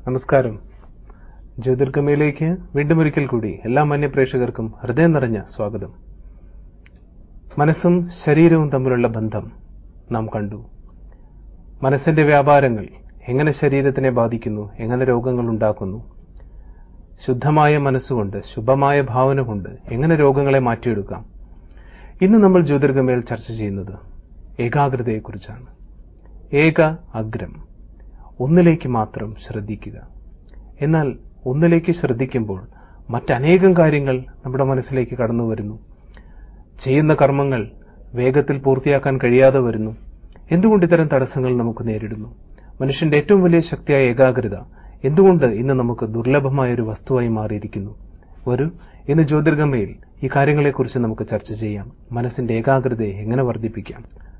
നമസ്കാരം ജ്യോതിർഗമയിലേക്ക് വീണ്ടും ഒരിക്കൽ കൂടി എല്ലാ മാന്യപ്രേക്ഷകർക്കും ഹൃദയം നിറഞ്ഞ സ്വാഗതം മനസ്സും ശരീരവും തമ്മിലുള്ള ബന്ധം നാം കണ്ടു മനസ്സിന്റെ വ്യാപാരങ്ങൾ എങ്ങനെ ശരീരത്തിനെ ബാധിക്കുന്നു എങ്ങനെ രോഗങ്ങൾ ഉണ്ടാക്കുന്നു ശുദ്ധമായ മനസ്സുകൊണ്ട് ശുഭമായ ഭാവന കൊണ്ട് എങ്ങനെ രോഗങ്ങളെ മാറ്റിയെടുക്കാം ഇന്ന് നമ്മൾ ജ്യോതിർഗമയിൽ ചർച്ച ചെയ്യുന്നത് ഏകാഗ്രതയെക്കുറിച്ചാണ് ഏക അഗ്രം ഒന്നിലേക്ക് മാത്രം ശ്രദ്ധിക്കുക എന്നാൽ ഒന്നിലേക്ക് ശ്രദ്ധിക്കുമ്പോൾ മറ്റനേകം കാര്യങ്ങൾ നമ്മുടെ മനസ്സിലേക്ക് കടന്നു വരുന്നു ചെയ്യുന്ന കർമ്മങ്ങൾ വേഗത്തിൽ പൂർത്തിയാക്കാൻ കഴിയാതെ വരുന്നു എന്തുകൊണ്ട് ഇത്തരം തടസ്സങ്ങൾ നമുക്ക് നേരിടുന്നു മനുഷ്യന്റെ ഏറ്റവും വലിയ ശക്തിയായ ഏകാഗ്രത എന്തുകൊണ്ട് ഇന്ന് നമുക്ക് ദുർലഭമായ ഒരു വസ്തുവായി മാറിയിരിക്കുന്നു വരൂ ഇന്ന് ജ്യോതിർഗമയിൽ ഈ കാര്യങ്ങളെക്കുറിച്ച് നമുക്ക് ചർച്ച ചെയ്യാം മനസ്സിന്റെ ഏകാഗ്രതയെ എങ്ങനെ വർദ്ധിപ്പിക്കാം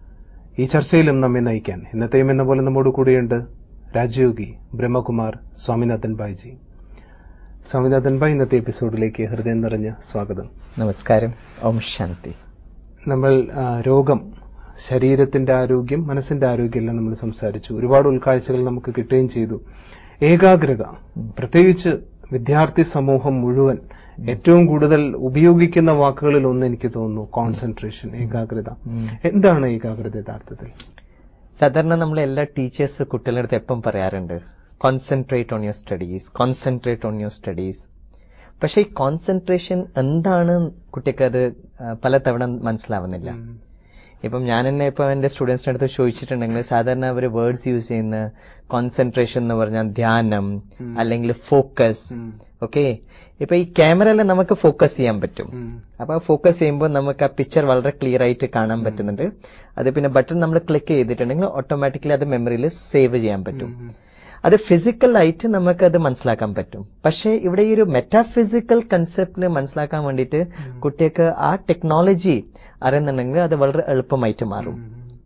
ഈ ചർച്ചയിലും നമ്മെ നയിക്കാൻ എന്നത്തെയും എന്ന പോലെ നമ്മോട് കൂടെയുണ്ട് രാജയോഗി ബ്രഹ്മകുമാർ സ്വാമിനാഥൻ ഭായ്ജി സ്വാമിനാഥൻ ഭായ് ഇന്നത്തെ എപ്പിസോഡിലേക്ക് ഹൃദയം നിറഞ്ഞ സ്വാഗതം നമസ്കാരം ഓം ശാന്തി നമ്മൾ ആ, രോഗം ശരീരത്തിന്റെ ആരോഗ്യം മനസ്സിന്റെ ആരോഗ്യം എല്ലാം നമ്മൾ സംസാരിച്ചു ഒരുപാട് ഉൾക്കാഴ്ചകൾ നമുക്ക് കിട്ടുകയും ചെയ്തു ഏകാഗ്രത പ്രത്യേകിച്ച് വിദ്യാർത്ഥി സമൂഹം മുഴുവൻ ഏറ്റവും കൂടുതൽ ഉപയോഗിക്കുന്ന വാക്കുകളിൽ ഒന്ന് എനിക്ക് തോന്നുന്നു കോൺസെൻട്രേഷൻ ഏകാഗ്രത എന്താണ് ഏകാഗ്രത യഥാർത്ഥത്തിൽ സാധാരണ നമ്മൾ എല്ലാ ടീച്ചേഴ്സ് കുട്ടികളുടെ അടുത്ത് എപ്പം പറയാറുണ്ട് concentrate on your studies concentrate on your studies പക്ഷെ ഈ കോൺസെൻട്രേഷൻ എന്താണ് കുട്ടിക്ക് അത് ആ, പലതവണ മനസ്സിലാവുന്നില്ല ഇപ്പം ഞാൻ തന്നെ ഇപ്പം എന്റെ സ്റ്റുഡൻസിന്റെ അടുത്ത് ചോദിച്ചിട്ടുണ്ടെങ്കിൽ സാധാരണ അവർ വേർഡ്സ് യൂസ് ചെയ്യുന്ന കോൺസെൻട്രേഷൻ എന്ന് പറഞ്ഞാൽ ധ്യാനം അല്ലെങ്കിൽ ഫോക്കസ് ഓക്കെ ഇപ്പൊ ഈ ക്യാമറയിൽ നമുക്ക് ഫോക്കസ് ചെയ്യാൻ പറ്റും അപ്പൊ ഫോക്കസ് ചെയ്യുമ്പോൾ നമുക്ക് ആ പിക്ചർ വളരെ ക്ലിയർ ആയിട്ട് കാണാൻ പറ്റുന്നുണ്ട് അത് പിന്നെ ബട്ടൺ നമ്മൾ ക്ലിക്ക് ചെയ്തിട്ടുണ്ടെങ്കിൽ ഓട്ടോമാറ്റിക്കലി അത് മെമ്മറിയിൽ സേവ് ചെയ്യാൻ പറ്റും അത് ഫിസിക്കൽ ആയിട്ട് നമുക്ക് അത് മനസ്സിലാക്കാൻ പറ്റും പക്ഷേ ഇവിടെ ഈ ഒരു മെറ്റാഫിസിക്കൽ കൺസെപ്റ്റിന് മനസ്സിലാക്കാൻ വേണ്ടിയിട്ട് കുട്ടികൾക്ക് ആ ടെക്നോളജി അറിയുന്നുണ്ടെങ്കിൽ അത് വളരെ എളുപ്പമായിട്ട് മാറും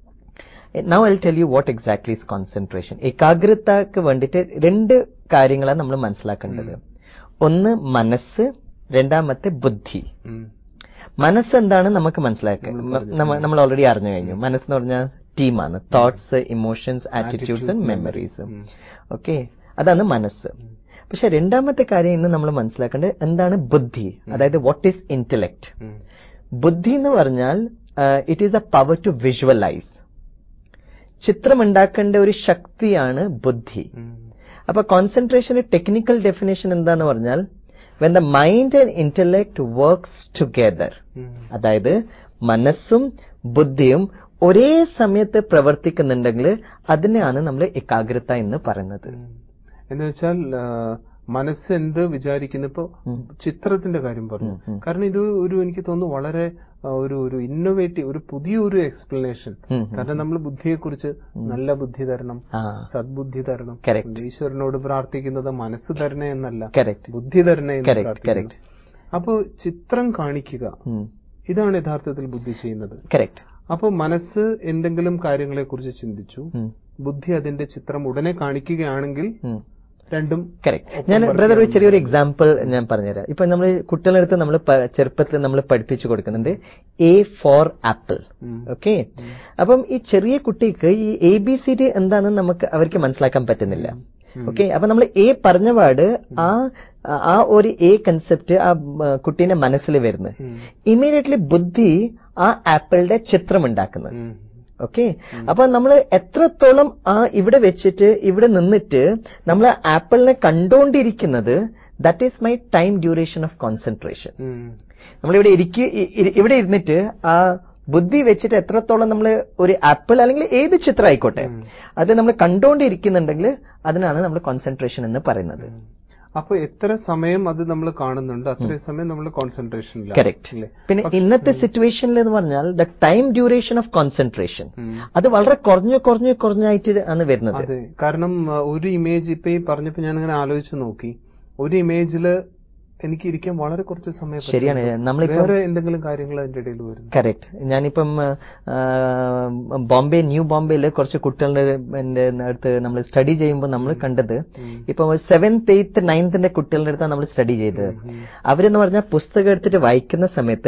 now I tell you what exactly is concentration ഏകാഗ്രതക്ക് വേണ്ടിയിട്ട് രണ്ട് കാര്യങ്ങളാണ് നമ്മൾ മനസ്സിലാക്കേണ്ടത് ഒന്ന് മനസ്സ് രണ്ടാമത്തെ ബുദ്ധി മനസ്സ് എന്താണ് നമുക്ക് മനസ്സിലാക്കുക നമ്മൾ ഓൾറെഡി അറിഞ്ഞു കഴിഞ്ഞു മനസ്സെന്ന് പറഞ്ഞാൽ ടീമാണ് thoughts emotions attitudes and memories okay അതാണ് മനസ്സ് പക്ഷെ രണ്ടാമത്തെ കാര്യം ഇന്ന് നമ്മൾ മനസ്സിലാക്കേണ്ടത് എന്താണ് ബുദ്ധി അതായത് വാട്ട് ഈസ് ഇന്റലക്ട് ബുദ്ധി എന്ന് പറഞ്ഞാൽ it is a power to visualise ചിത്രമുണ്ടാക്കേണ്ട ഒരു ശക്തിയാണ് ബുദ്ധി അപ്പൊ കോൺസെൻട്രേഷന്റെ ടെക്നിക്കൽ ഡെഫിനേഷൻ എന്താന്ന് പറഞ്ഞാൽ when the mind and intellect works together അതായത് മനസ്സും ബുദ്ധിയും ഒരേ സമയത്ത് പ്രവർത്തിക്കുന്നുണ്ടെങ്കിൽ അതിനെയാണ് നമ്മൾ ഏകാഗ്രത എന്ന് പറയുന്നത് എന്ന് വെച്ചാൽ ആ, മനസ്സ് എന്ത് വിചാരിക്കുന്നു ഇപ്പൊ ചിത്രത്തിന്റെ കാര്യം പറഞ്ഞു കാരണം ഇത് ഒരു എനിക്ക് തോന്നുന്നു വളരെ ആ, ഒരു ഒരു ഇന്നോവേറ്റീവ് ഒരു പുതിയൊരു എക്സ്പ്ലനേഷൻ ഉം, കാരണം നമ്മൾ ബുദ്ധിയെക്കുറിച്ച് നല്ല ബുദ്ധി തരണം ആ സദ്ബുദ്ധി തരണം Correct. ഈശ്വരനോട് പ്രാർത്ഥിക്കുന്നത് മനസ്സ് തരണേ എന്നല്ല കറക്റ്റ് ബുദ്ധി തരണേ എന്ന് Correct, പ്രാർത്ഥിക്കുന്നു അപ്പോ ചിത്രം കാണിക്കുക ഇതാണ് യഥാർത്ഥത്തിൽ ബുദ്ധി ചെയ്യുന്നത് കറക്റ്റ് അപ്പോൾ മനസ്സ് എന്തെങ്കിലും കാര്യങ്ങളെ കുറിച്ച് ചിന്തിച്ചു ബുദ്ധി അതിന്റെ ചിത്രം ഉടനെ കാണിക്കുകയാണെങ്കിൽ രണ്ടും കറക്റ്റ് ഞാൻ ബ്രദർ ഒരു ചെറിയൊരു എക്സാമ്പിൾ ഞാൻ പറഞ്ഞുതരാം ഇപ്പൊ നമ്മൾ കുട്ടികളുടെ അടുത്ത് നമ്മൾ ചെറുപ്പത്തിൽ നമ്മൾ പഠിപ്പിച്ചു കൊടുക്കുന്നുണ്ട് എ ഫോർ ആപ്പിൾ ഓക്കെ അപ്പം ഈ ചെറിയ കുട്ടിക്ക് ഈ എ ബി സി ഡി എന്താണെന്ന് നമുക്ക് അവർക്ക് മനസ്സിലാക്കാൻ പറ്റുന്നില്ല ഓക്കെ അപ്പൊ നമ്മൾ എ പറഞ്ഞപാട് ആ ആ ഒരു എ കൺസെപ്റ്റ് ആ ഉം, കുട്ടീന്റെ മനസ്സിൽ വരുന്നത് ഇമ്മീഡിയറ്റ്ലി ബുദ്ധി ആ ആപ്പിളിന്റെ ചിത്രം ഉണ്ടാക്കുന്നത് ഓക്കെ അപ്പൊ നമ്മൾ എത്രത്തോളം ആ ഇവിടെ വെച്ചിട്ട് ഇവിടെ നിന്നിട്ട് നമ്മൾ ആപ്പിളിനെ കണ്ടുകൊണ്ടിരിക്കുന്നത് that is my time duration of concentration നമ്മളിവിടെ ഇരിക്ക ഇ- ഇ- ഇവിടെ ഇരുന്നിട്ട് ആ ബുദ്ധി വെച്ചിട്ട് എത്രത്തോളം നമ്മൾ ഒരു ആപ്പിൾ അല്ലെങ്കിൽ ഏത് ചിത്രം ആയിക്കോട്ടെ അത് നമ്മൾ കണ്ടുകൊണ്ടിരിക്കുന്നുണ്ടെങ്കിൽ അതിനാണ് നമ്മൾ കോൺസെൻട്രേഷൻ എന്ന് പറയുന്നത് അപ്പൊ എത്ര സമയം അത് നമ്മൾ കാണുന്നുണ്ട് അത്രയും സമയം നമ്മൾ കോൺസെൻട്രേഷനില്ല കറക്റ്റ് പിന്നെ ഇന്നത്തെ സിറ്റുവേഷനിൽ എന്ന് പറഞ്ഞാൽ the time duration of concentration അത് വളരെ കുറഞ്ഞു കുറഞ്ഞു കുറഞ്ഞായിട്ട് ആണ് വരുന്നത് അതെ കാരണം ആ, ഒരു ഇമേജ് ഇപ്പൊ ഈ പറഞ്ഞപ്പോ ഞാൻ ഇങ്ങനെ ആലോചിച്ച് നോക്കി ഒരു ഇമേജില് എനിക്ക് ഇരിക്കാൻ വളരെ കുറച്ച് സമയം പറ്റും. ശരിയാണ് നമ്മളിപ്പോ വേറെ എന്തെങ്കിലും കാര്യങ്ങൾ അതിന്റെ ഇടയിൽ വരുന്നു കറക്റ്റ് ഞാനിപ്പം ആ, ബോംബെ ന്യൂ ബോംബെയിൽ കുറച്ച് കുട്ടികളുടെ എന്റെ അടുത്ത് നമ്മൾ സ്റ്റഡി ചെയ്യുമ്പോൾ നമ്മൾ കണ്ടത് ഇപ്പൊ സെവൻത് എയ്ത്ത് നയൻത്തിന്റെ കുട്ടികളുടെ അടുത്താണ് നമ്മൾ സ്റ്റഡി ചെയ്തത് അവരെന്ന് പറഞ്ഞാൽ പുസ്തകം എടുത്തിട്ട് വായിക്കുന്ന സമയത്ത്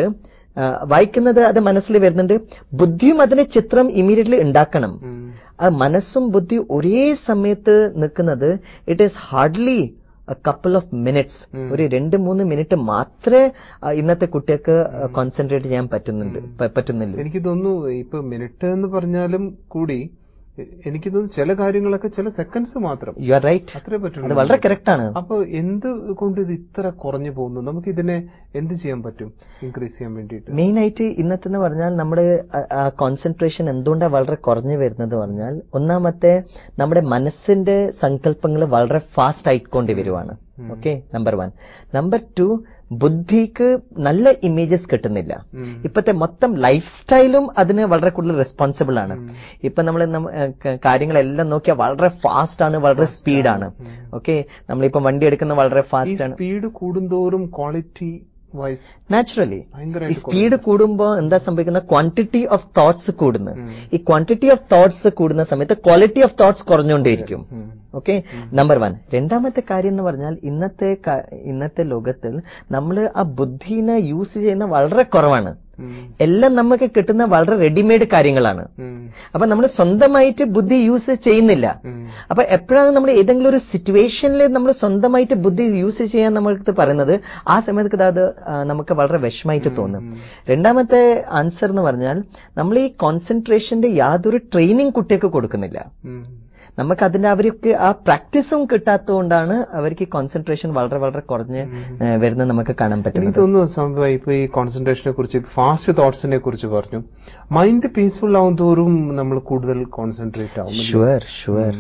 ആ, വായിക്കുന്നത് അത് മനസ്സിൽ വരുന്നുണ്ട് ബുദ്ധിയും അതിനെ ചിത്രം ഇമ്മീഡിയറ്റ്ലി ഉണ്ടാക്കണം ഉം. ആ മനസ്സും ബുദ്ധി ഒരേ സമയത്ത് നിൽക്കുന്നത് it is hardly couple of minutes ഒരു രണ്ട് മൂന്ന് മിനിറ്റ് മാത്രമേ ആ, ഇന്നത്തെ കുട്ടികൾക്ക് കോൺസെൻട്രേറ്റ് ചെയ്യാൻ പറ്റുന്നുണ്ട് പ- പറ്റുന്നുള്ളൂ എനിക്ക് തോന്നുന്നു ഇപ്പൊ മിനിറ്റ് എന്ന് പറഞ്ഞാലും കൂടി എ- എനിക്ക് തോന്നുന്നു ചില കാര്യങ്ങളൊക്കെ ചില സെക്കൻഡ്സ് മാത്രം യു ആർ റൈറ്റ് അത്രേ അത് പറ്റുള്ളൂ വളരെ കറക്റ്റ് ആണ് അപ്പൊ എന്ത് കൊണ്ട് ഇത് ഇത്ര കുറഞ്ഞു പോകുന്നു നമുക്ക് ഇതിനെ എന്ത് ചെയ്യാൻ പറ്റും ഇൻക്രീസ് ചെയ്യാൻ വേണ്ടിയിട്ട് മെയിൻ ആയിട്ട് ഇന്നത്തെ എന്ന് പറഞ്ഞാൽ നമ്മുടെ ആ കോൺസെൻട്രേഷൻ എന്തുകൊണ്ടാണ് വളരെ കുറഞ്ഞു വരുന്നത് പറഞ്ഞാൽ ഒന്നാമത്തെ നമ്മുടെ മനസ്സിന്റെ സങ്കല്പങ്ങൾ വളരെ ഫാസ്റ്റ് ആയിക്കൊണ്ട് വരുവാണ് okay number one number two ബുദ്ധിക്ക് നല്ല ഇമേജസ് കിട്ടുന്നില്ല ഉം. ഇപ്പത്തെ മൊത്തം ലൈഫ് സ്റ്റൈലും അതിന് വളരെ കൂടുതൽ റെസ്പോൺസിബിൾ ആണ് ഇപ്പൊ നമ്മൾ കാര്യങ്ങളെല്ലാം നോക്കിയാൽ വളരെ ഫാസ്റ്റ് ആണ് വളരെ സ്പീഡാണ് ഓക്കെ നമ്മളിപ്പം വണ്ടി എടുക്കുന്ന വളരെ ഈ ഫാസ്റ്റ് ആണ് സ്പീഡ് കൂടുന്തോറും ക്വാളിറ്റി വൈസ് നാച്ചുറലി ഈ ഭയങ്കരമായിട്ട് സ്പീഡ് കൂടുമ്പോ എന്താ സംഭവിക്കുന്ന ക്വാണ്ടിറ്റി ഓഫ് തോട്ട്സ് കൂടുന്നു ഈ ക്വാണ്ടിറ്റി ഓഫ് തോട്ട്സ് കൂടുന്ന സമയത്ത് ക്വാളിറ്റി ഓഫ് തോട്ട്സ് കുറഞ്ഞുകൊണ്ടേയിരിക്കും ഉം. ഓക്കെ നമ്പർ വൺ രണ്ടാമത്തെ കാര്യം എന്ന് പറഞ്ഞാൽ ഇന്നത്തെ ക- ഇന്നത്തെ ലോകത്തിൽ നമ്മൾ ആ ബുദ്ധിനെ യൂസ് ചെയ്യുന്ന വളരെ കുറവാണ് ഉം. എല്ലാം നമുക്ക് കിട്ടുന്ന വളരെ റെഡിമെയ്ഡ് കാര്യങ്ങളാണ് ഉം. അപ്പൊ നമ്മൾ സ്വന്തമായിട്ട് ബുദ്ധി യൂസ് ചെയ്യുന്നില്ല ഉം. അപ്പൊ എപ്പോഴാണ് നമ്മൾ ഏതെങ്കിലും ഒരു സിറ്റുവേഷനിൽ നമ്മൾ സ്വന്തമായിട്ട് ബുദ്ധി യൂസ് ചെയ്യാൻ നമ്മൾക്ക് പറയുന്നത് ആ സമയത്ത് അത് ആ, നമുക്ക് വളരെ വിഷമായിട്ട് തോന്നും രണ്ടാമത്തെ ആൻസർ എന്ന് പറഞ്ഞാൽ നമ്മൾ ഈ കോൺസെൻട്രേഷന്റെ യാതൊരു ട്രെയിനിങ് കുട്ടികൾക്ക് കൊടുക്കുന്നില്ല ഉം. നമുക്ക് അതിന്റെ അവർക്ക് ആ പ്രാക്ടീസും കിട്ടാത്തതുകൊണ്ടാണ് അവർക്ക് കോൺസെൻട്രേഷൻ വളരെ വളരെ കുറഞ്ഞ് ഏ, വരുന്നത് നമുക്ക് കാണാൻ എനിക്ക് പറ്റുന്നത് തോന്നുന്നു സംഭവം ഇപ്പൊ ഈ കോൺസെൻട്രേഷനെ കുറിച്ച് ഫാസ്റ്റ് തോട്ട്സിനെ കുറിച്ച് പറഞ്ഞു മൈൻഡ് പീസ്ഫുൾ ആവും തോറും നമ്മൾ കൂടുതൽ കോൺസെൻട്രേറ്റ് ആവും ഷുവർ ഷുവർ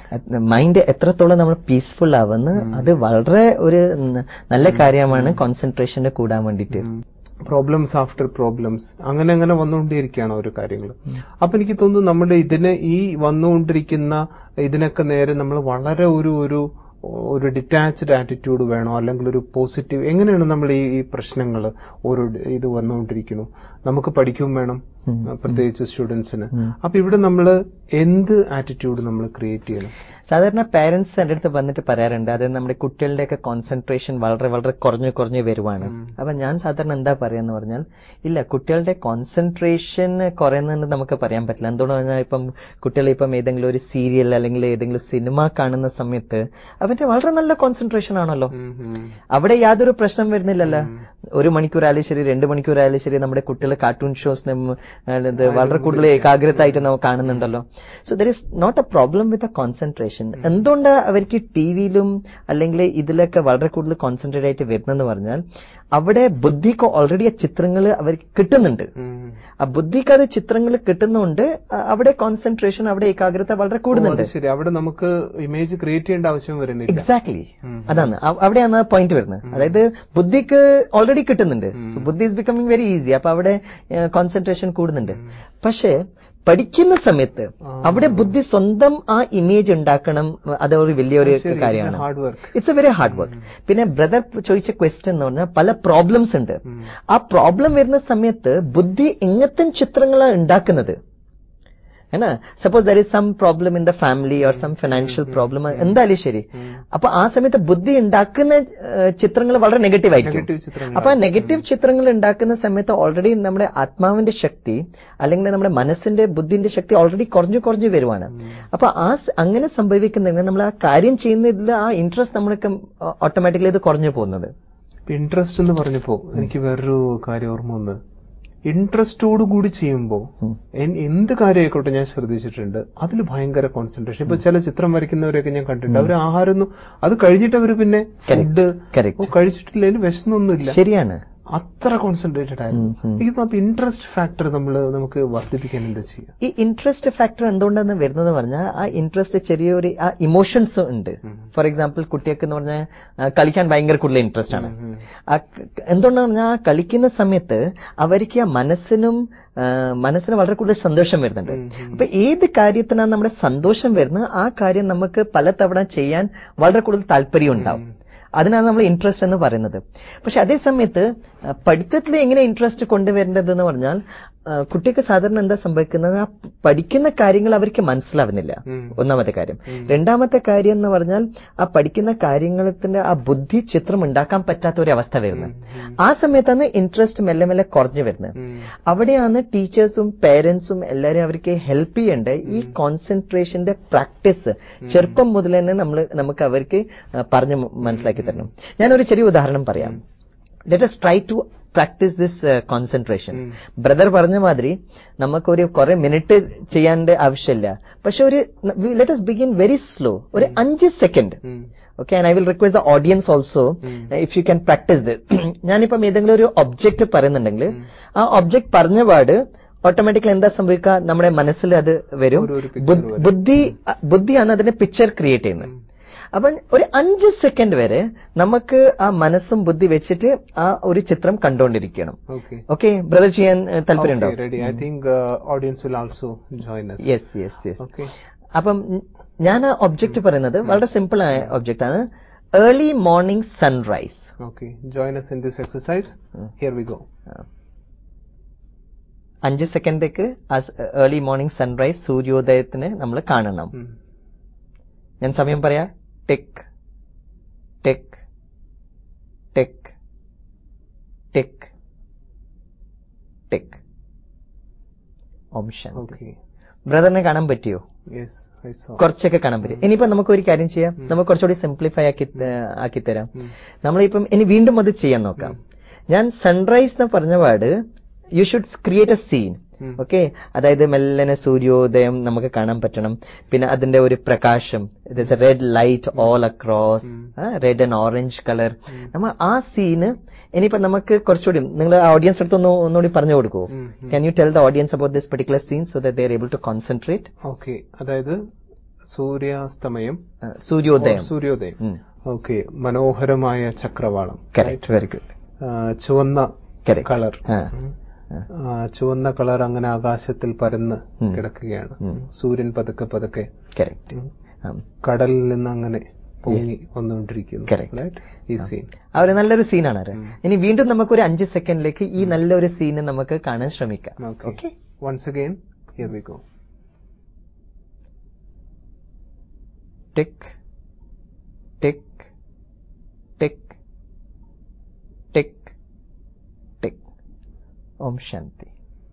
മൈൻഡ് എത്രത്തോളം നമ്മൾ പീസ്ഫുൾ ആവുന്നു അത് വളരെ ഒരു ന- നല്ല കാര്യമാണ് കോൺസെൻട്രേഷന് കൂടാൻ വേണ്ടിയിട്ട് പ്രോബ്ലംസ് ആഫ്റ്റർ പ്രോബ്ലംസ് അങ്ങനെ അങ്ങനെ വന്നുകൊണ്ടിരിക്കുകയാണ് ഓരോ കാര്യങ്ങൾ അപ്പൊ എനിക്ക് തോന്നുന്നു നമ്മുടെ ഇതിനെ ഈ വന്നുകൊണ്ടിരിക്കുന്ന ഇതിനൊക്കെ നേരെ നമ്മൾ വളരെ ഒരു ഒരു ഒരു ഡിറ്റാച്ച്ഡ് ആറ്റിറ്റ്യൂഡ് വേണോ അല്ലെങ്കിൽ ഒരു പോസിറ്റീവ് എങ്ങനെയാണ് നമ്മൾ ഈ ഈ പ്രശ്നങ്ങൾ ഓരോ ഡ- ഇത് വന്നുകൊണ്ടിരിക്കുന്നു നമുക്ക് പഠിക്കും വേണം പ്രത്യേകിച്ച് സ്റ്റുഡൻസിന് അപ്പൊ ഇവിടെ നമ്മൾ എന്ത് ആറ്റിറ്റ്യൂഡ് നമ്മൾ ക്രിയേറ്റ് ചെയ്യണം സാധാരണ പാരന്റ്സ് എൻ്റെ അടുത്ത് വന്നിട്ട് പറയാറുണ്ട് അത് നമ്മുടെ കുട്ടികളുടെയൊക്കെ കോൺസെൻട്രേഷൻ വളരെ വളരെ കുറഞ്ഞു കുറഞ്ഞു വരുവാണ് അപ്പൊ ഞാൻ സാധാരണ എന്താ പറയാന്ന് പറഞ്ഞാൽ ഇല്ല കുട്ടികളുടെ കോൺസെൻട്രേഷൻ കുറയുന്നതെന്ന് നമുക്ക് പറയാൻ പറ്റില്ല എന്തുകൊണ്ട് പറഞ്ഞാൽ ഇപ്പം കുട്ടികൾ ഇപ്പം ഏതെങ്കിലും ഒരു സീരിയൽ അല്ലെങ്കിൽ ഏതെങ്കിലും സിനിമ കാണുന്ന സമയത്ത് അവന്റെ വളരെ നല്ല കോൺസെൻട്രേഷൻ ആണല്ലോ ഉം, ഉം. അവിടെ യാതൊരു പ്രശ്നം വരുന്നില്ലല്ലോ ഒരു മണിക്കൂറായാലും ശരി രണ്ട് മണിക്കൂറായാലും ശരി നമ്മുടെ കുട്ടികൾ കാർട്ടൂൺ ഷോസ് ഇത് വളരെ കൂടുതൽ ഏകാഗ്രതായിട്ട് നമ്മൾ കാണുന്നുണ്ടല്ലോ so there is not a problem with a concentration എന്തുകൊണ്ട് അവർക്ക് ടി വിയിലും അല്ലെങ്കിൽ ഇതിലൊക്കെ വളരെ കൂടുതൽ കോൺസെൻട്രേറ്റ് ആയിട്ട് വരുന്നെന്ന് പറഞ്ഞാൽ അവിടെ ബുദ്ധിക്ക് ഓൾറെഡി ആ ചിത്രങ്ങൾ അവർക്ക് കിട്ടുന്നുണ്ട് ഉം. ആ ബുദ്ധിക്ക് അത് ചിത്രങ്ങൾ കിട്ടുന്നുണ്ട് അ- അവിടെ കോൺസെൻട്രേഷൻ അവിടെ ഏകാഗ്രത വളരെ ഓ, കൂടുന്നുണ്ട് അത് ശരി അവിടെ നമുക്ക് ഇമേജ് ക്രിയേറ്റ് ചെയ്യേണ്ട ആവശ്യം വരുന്നില്ല എക്സാക്ട്ലി അതാണ് അവ- അവിടെയാണ് പോയിന്റ് വരുന്നത് അതായത് ബുദ്ധിക്ക് ഓൾറെഡി കിട്ടുന്നുണ്ട് So, ബുദ്ധി ഇസ് ബിക്കമിങ് വെരി ഈസി അപ്പൊ അവിടെ കോൺസെൻട്രേഷൻ കൂടുന്നുണ്ട് പക്ഷേ പഠിക്കുന്ന സമയത്ത് അവിടെ ബുദ്ധി സ്വന്തം ആ ഇമേജ് ഉണ്ടാക്കണം അത് ഒരു വലിയൊരു കാര്യമാണ് hard work it's a very hard work പിന്നെ ബ്രദർ ചോദിച്ച ക്വസ്റ്റ്യൻ എന്ന് പറഞ്ഞാൽ പല പ്രോബ്ലംസ് ഉണ്ട് ആ പ്രോബ്ലം വരുന്ന സമയത്ത് ബുദ്ധി എങ്ങനത്തെ ചിത്രങ്ങളാണ് ഉണ്ടാക്കുന്നത് ഏനാ suppose there is some problem in the family or some financial problem എന്തായാലും ശരി അപ്പൊ ആ സമയത്ത് ബുദ്ധി ഉണ്ടാക്കുന്ന ചിത്രങ്ങൾ വളരെ നെഗറ്റീവ് ആയിരിക്കും നെഗറ്റീവ് ചിത്രങ്ങൾ അപ്പൊ ആ നെഗറ്റീവ് ചിത്രങ്ങൾ ഉണ്ടാക്കുന്ന സമയത്ത് ഓൾറെഡി നമ്മുടെ ആത്മാവിന്റെ ശക്തി അല്ലെങ്കിൽ നമ്മുടെ മനസ്സിന്റെ ബുദ്ധിന്റെ ശക്തി ഓൾറെഡി കുറഞ്ഞു കുറഞ്ഞു വരുവാണ് അപ്പൊ ആ സ- അങ്ങനെ സംഭവിക്കുന്നെങ്കിൽ നമ്മൾ ആ കാര്യം ചെയ്യുന്നതിൽ ആ ഇൻട്രസ്റ്റ് നമ്മൾക്ക് ഓട്ടോമാറ്റിക്കലി ഇത് കുറഞ്ഞു പോകുന്നത് ഇൻട്രസ്റ്റ് എന്ന് പറഞ്ഞപ്പോ എനിക്ക് വേറൊരു കാര്യം ഓർമ്മ വന്ന് ഇൻട്രസ്റ്റോട് കൂടി ചെയ്യുമ്പോ എൻ- എന്ത് കാര്യമായിക്കോട്ടെ ഞാൻ ശ്രദ്ധിച്ചിട്ടുണ്ട് അതിൽ ഭയങ്കര കോൺസെൻട്രേഷൻ ഇപ്പൊ ചില ചിത്രം വരയ്ക്കുന്നവരെയൊക്കെ ഞാൻ കണ്ടിട്ടുണ്ട് അവർ ആഹാരമൊന്നും അത് കഴിഞ്ഞിട്ട് അവർ പിന്നെ ഫുഡ് കറക്റ്റ് കഴിച്ചിട്ടില്ലെങ്കിൽ വിശന്നൊന്നുമില്ല ശരിയാണ് അത്ര കോൺസെൻട്രേറ്റഡ് ആയിരുന്നു എനിക്ക് തോന്നുന്നു ഇൻട്രസ്റ്റ് ഫാക്ടർ നമ്മൾ നമുക്ക് വർദ്ധിപ്പിക്കാൻ എന്താ ചെയ്യാം ഈ ഇൻട്രസ്റ്റ് ഫാക്ടർ എന്തുകൊണ്ടാണ് വരുന്നത് പറഞ്ഞാൽ ആ ഇൻട്രസ്റ്റ് ചെറിയൊരു ആ ഇമോഷൻസ് ഉണ്ട് ഫോർ എക്സാമ്പിൾ കുട്ടിയൊക്കെ എന്ന് പറഞ്ഞാൽ ആ, കളിക്കാൻ ഭയങ്കര കൂടുതൽ ഇൻട്രസ്റ്റ് ആണ് ആ ക- എന്തുകൊണ്ടാണ് പറഞ്ഞാൽ ആ കളിക്കുന്ന സമയത്ത് അവർക്ക് ആ മനസ്സിനും ആ, മനസ്സിന് വളരെ കൂടുതൽ സന്തോഷം വരുന്നുണ്ട് അപ്പൊ ഏത് കാര്യത്തിനാണ് നമ്മുടെ സന്തോഷം വരുന്നത് ആ കാര്യം നമുക്ക് പലതവണ ചെയ്യാൻ വളരെ കൂടുതൽ താല്പര്യം ഉണ്ടാവും അതിനാണ് നമ്മൾ ഇൻട്രസ്റ്റ് എന്ന് പറയുന്നത് പക്ഷെ അതേ സമയത്ത് ആ, പഠിത്തത്തിൽ എങ്ങനെ ഇൻട്രസ്റ്റ് കൊണ്ടുവരേണ്ടതെന്ന് പറഞ്ഞാൽ ആ, കുട്ടിക്ക് സാധാരണ എന്താ സംഭവിക്കുന്നത് ആ പഠിക്കുന്ന കാര്യങ്ങൾ അവർക്ക് മനസ്സിലാവുന്നില്ല ഉം. ഒന്നാമത്തെ കാര്യം രണ്ടാമത്തെ കാര്യം എന്ന് പറഞ്ഞാൽ ആ പഠിക്കുന്ന കാര്യങ്ങളുടെ ആ ബുദ്ധി ചിത്രം ഉണ്ടാക്കാൻ പറ്റാത്ത ഒരു അവസ്ഥ വരുന്നത് ആ സമയത്താണ് ഇൻട്രസ്റ്റ് മെല്ലെ മെല്ലെ കുറഞ്ഞു വരുന്നത് ഉം. അവിടെയാണ് ടീച്ചേഴ്സും പേരൻസും എല്ലാവരും അവർക്ക് ഹെൽപ്പ് ചെയ്യേണ്ട ഈ കോൺസെൻട്രേഷന്റെ പ്രാക്ടീസ് ചെറുപ്പം മുതൽ തന്നെ നമ്മൾ നമുക്ക് അവർക്ക് ആ, പറഞ്ഞ് മനസ്സിലാക്കി തരണം ഞാനൊരു ചെറിയ ഉദാഹരണം പറയാം let us try to practise this concentration brother പറഞ്ഞ മാതിരി നമുക്കൊരു കുറെ മിനിറ്റ് ചെയ്യാൻ്റെ ആവശ്യമില്ല പക്ഷെ ഒരു let us begin very slow ഒരു അഞ്ച് second hmm. Okay and I will request the audience also if you can practise it ഞാനിപ്പം ഏതെങ്കിലും ഒരു ഒബ്ജക്റ്റ് പറയുന്നുണ്ടെങ്കിൽ ആ ഒബ്ജക്റ്റ് പറഞ്ഞ പാട് ഓട്ടോമാറ്റിക്കലി എന്താ സംഭവിക്കുക നമ്മുടെ മനസ്സിൽ അത് വരും ഒരു- ഒരു picture ബുദ്ധി- ബുദ്ധി ബുദ്ധിയാണ് അതിന്റെ പിക്ചർ ക്രിയേറ്റ് ചെയ്യുന്നത് അപ്പം ഒരു അഞ്ച് സെക്കൻഡ് വരെ നമുക്ക് ആ മനസ്സും ബുദ്ധി വെച്ചിട്ട് ആ ഒരു ചിത്രം കണ്ടുകൊണ്ടിരിക്കണം Okay. ഓക്കെ ബ്രദർ ചെയ്യാൻ ഏഹ്, താല്പര്യമുണ്ടോ Okay, ready. I think uh, audience will also join us. Yes yes yes Okay. അപ്പം ഞാൻ ആ ഒബ്ജക്റ്റ് പറയുന്നത് വളരെ സിമ്പിൾ ആയ ഒബ്ജക്റ്റ് ആണ് early morning sunrise Okay. Join us in this exercise. Here we go. അഞ്ച് സെക്കൻഡേക്ക് ഏർലി മോർണിംഗ് സൺറൈസ് സൂര്യോദയത്തിന് നമ്മൾ കാണണം Mm. ഞാൻ സമയം പറയാ ടിക് ടിക് ടിക് ടിക് ടിക് ഓം ശാന്തി Okay. ബ്രദറിനെ കാണാൻ പറ്റിയോ Yes, I saw. കുറച്ചൊക്കെ കാണാൻ പറ്റും ഇനിയിപ്പോ നമുക്ക് ഒരു കാര്യം ചെയ്യാം നമുക്ക് കുറച്ചുകൂടി സിംപ്ലിഫൈ ആക്കി ഏഹ്, ആക്കി തരാം നമ്മളിപ്പം ഇനി വീണ്ടും അത് ചെയ്യാൻ നോക്കാം ഞാൻ സൺറൈസ് എന്ന് പറഞ്ഞ പാട് you should create a scene hmm. Okay അതായത് മെല്ലനെ സൂര്യോദയം നമുക്ക് കാണാൻ പറ്റണം പിന്നെ അതിന്റെ ഒരു പ്രകാശം it red light all across red and orange colour നമ്മ ആ സീന് ഇനിയിപ്പോ നമുക്ക് കുറച്ചുകൂടി നിങ്ങൾ ഓഡിയൻസ് അടുത്ത് ഒന്ന് ഒന്നുകൂടി പറഞ്ഞു കൊടുക്കുമോ hmm, can you tell the audience about this particular scene so they are able to concentrate Okay. അതായത് സൂര്യാസ്തമയം സൂര്യോദയം or സൂര്യോദയം ഓക്കെ മനോഹരമായ ചക്രവാളം കറക്റ്റ് വെരി ഗുഡ് ആ, ചുവന്ന Correct. കളർ ആ. ആ, ചുവന്ന കളർ അങ്ങനെ ആകാശത്തിൽ പരന്ന് കിടക്കുകയാണ് സൂര്യൻ പതുക്കെ പതുക്കെ കറക്റ്റ് ഉം, കടലിൽ നിന്ന് അങ്ങനെ പൊങ്ങി വന്നുകൊണ്ടിരിക്കുന്നു Correct. Right? ഈ സീൻ ആ ഒരു നല്ലൊരു സീനാണ് അത് ഇനി വീണ്ടും നമുക്ക് ഒരു അഞ്ച് സെക്കൻഡിലേക്ക് ഈ നല്ലൊരു സീന് നമുക്ക് കാണാൻ ശ്രമിക്കാം okay okay once again here we go tick tick tick tick tick ഓം ശാന്തി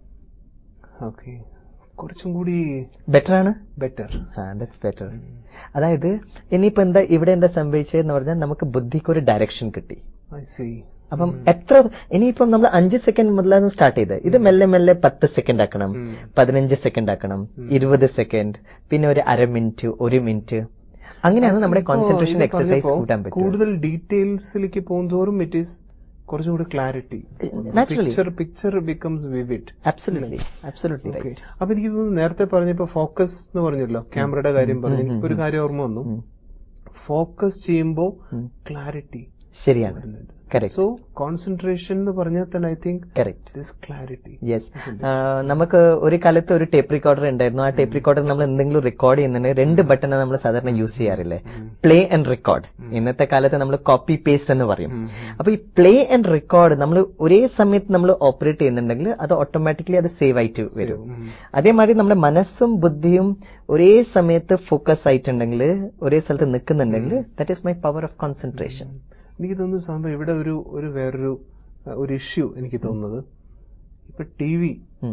ഓക്കെ കുറച്ചും കൂടി ബെറ്റർ ആണ് ബെറ്റർ ആ ദാറ്റ്സ് ബെറ്റർ അതായത് ഇനിയിപ്പോ എന്താ ഇവിടെ എന്താ സംഭവിച്ചതെന്ന് പറഞ്ഞാൽ നമുക്ക് ബുദ്ധിക്ക് ഒരു ഡയറക്ഷൻ കിട്ടി ഐ സി അപ്പം എത്ര ഇനിയിപ്പം നമ്മൾ അഞ്ച് സെക്കൻഡ് മുതലാണ് സ്റ്റാർട്ട് ചെയ്തത് ഇത് മെല്ലെ മെല്ലെ പത്ത് സെക്കൻഡ് ആക്കണം പതിനഞ്ച് സെക്കൻഡ് ആക്കണം ഇരുപത് സെക്കൻഡ് പിന്നെ ഒരു അര മിനിറ്റ് ഒരു മിനിറ്റ് അങ്ങനെയാണ് നമ്മുടെ കോൺസെൻട്രേഷൻ എക്സസൈസ് കൂട്ടാൻ പറ്റും കൂടുതൽ ഡീറ്റെയിൽസിലേക്ക് പോകുന്തോറും ഇറ്റ് ഈസ് കുറച്ചുകൂടി clarity Naturally. Picture picture becomes vivid absolutely absolutely okay right അപ്പൊ എനിക്ക് തോന്നുന്നു നേരത്തെ പറഞ്ഞപ്പോ ഫോക്കസ് എന്ന് പറഞ്ഞല്ലോ ക്യാമറയുടെ കാര്യം പറഞ്ഞു എനിക്ക് ഒരു കാര്യം ഓർമ്മ വന്നു ഫോക്കസ് ചെയ്യുമ്പോ ക്ലാരിറ്റി ശരിയാണ് കറക്റ്റ് സോ കോൺസെൻട്രേഷൻ എന്ന് പറഞ്ഞാൽ തന്നെ I think correct this clarity yes നമുക്ക് ഒരു കാലത്ത് ഒരു ടേപ്പ് റെക്കോർഡർ ഉണ്ടായിരുന്നു ആ ടേപ്പ് റെക്കോർഡർ നമ്മൾ എന്തെങ്കിലും റെക്കോർഡ് ചെയ്യുന്നതിന് രണ്ട് ബട്ടൺ നമ്മൾ സാധാരണ യൂസ് ചെയ്യാറില്ലേ പ്ലേ ആൻഡ് റെക്കോർഡ് ഇന്നത്തെ കാലത്ത് നമ്മൾ കോപ്പി പേസ്റ്റ് എന്ന് പറയും അപ്പൊ ഈ പ്ലേ ആൻഡ് റെക്കോർഡ് നമ്മൾ ഒരേ സമയത്ത് നമ്മൾ ഓപ്പറേറ്റ് ചെയ്യുന്നുണ്ടെങ്കിൽ അത് ഓട്ടോമാറ്റിക്കലി അത് സേവ് ആയിട്ട് വരും അതേമാതിരി നമ്മുടെ മനസ്സും ബുദ്ധിയും ഒരേ സമയത്ത് ഫോക്കസ് ആയിട്ടുണ്ടെങ്കിൽ ഒരേ സ്ഥലത്ത് നിൽക്കുന്നുണ്ടെങ്കിൽ that is my power of concentration എനിക്ക് തോന്നുന്നു സാമ്പ ഇവിടെ ഒരു ഒരു വേറൊരു അഹ്, ഒരു ഇഷ്യൂ എനിക്ക് തോന്നുന്നത് ഇപ്പൊ ടി വി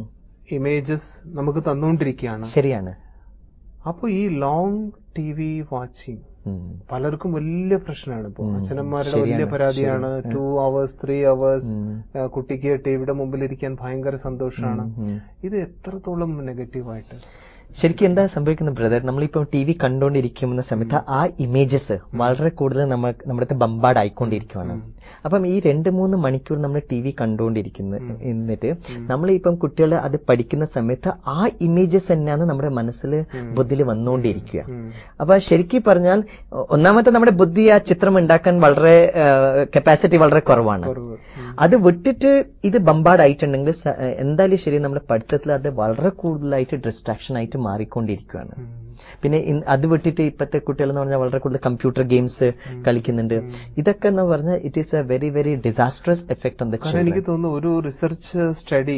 ഇമേജസ് നമുക്ക് തന്നുകൊണ്ടിരിക്കുകയാണ് ശരിയാണ് അപ്പൊ ഈ ലോങ് ടി വി വാച്ചിങ് ഉം. പലർക്കും വലിയ പ്രശ്നമാണ് ഇപ്പോൾ ഉം. അച്ഛനന്മാരുടെ ശരിയാണ്, വലിയ പരാതിയാണ് ശരി. ടു അവേഴ്സ് ത്രീ അവേഴ്സ് ഉം. കുട്ടിക്ക് ടിവിയുടെ മുമ്പിൽ ഇരിക്കാൻ ഭയങ്കര സന്തോഷമാണ് ഉം. ഇത് എത്രത്തോളം നെഗറ്റീവായിട്ട് ശരിക്കും എന്താ സംഭവിക്കുന്നത് ബ്രദർ നമ്മളിപ്പോ ടി വി കണ്ടുകൊണ്ടിരിക്കുന്ന സമയത്ത് ആ ഇമേജസ് വളരെ കൂടുതൽ നമ്മൾ നമ്മുടെ ബമ്പാട് ആയിക്കൊണ്ടിരിക്കുവാണ് അപ്പം ഈ രണ്ട് മൂന്ന് മണിക്കൂർ നമ്മൾ ടി വി കണ്ടുകൊണ്ടിരിക്കുന്ന എന്നിട്ട് നമ്മളിപ്പം കുട്ടികൾ അത് പഠിക്കുന്ന സമയത്ത് ആ ഇമേജസ് തന്നെയാണ് നമ്മുടെ മനസ്സിൽ ബുദ്ധിയിൽ വന്നുകൊണ്ടിരിക്കുക അപ്പൊ ശരിക്കും പറഞ്ഞാൽ ഒ- ഒന്നാമത്തെ നമ്മുടെ ബുദ്ധി ആ ചിത്രം ഉണ്ടാക്കാൻ വളരെ കപ്പാസിറ്റി വളരെ കുറവാണ് കുറവ്. അത് വിട്ടിട്ട് ഇത് ബമ്പാടായിട്ടുണ്ടെങ്കിൽ സ- എന്തായാലും ശരി നമ്മുടെ പഠിത്തത്തിൽ അത് വളരെ കൂടുതലായിട്ട് ഡിസ്ട്രാക്ഷൻ ആയിട്ട് മാറിക്കൊണ്ടിരിക്കുകയാണ് ഉം. പിന്നെ ഇൻ- അത് വിട്ടിട്ട് ഇപ്പോഴത്തെ കുട്ടികൾ എന്ന് പറഞ്ഞാൽ വളരെ കൂടുതൽ കമ്പ്യൂട്ടർ ഗെയിംസ് കളിക്കുന്നുണ്ട് ഇതൊക്കെ എന്ന് പറഞ്ഞാൽ it is a very very disastrous effect on the കാരണം എനിക്ക് തോന്നുന്നു ഒരു റിസർച്ച് സ്റ്റഡി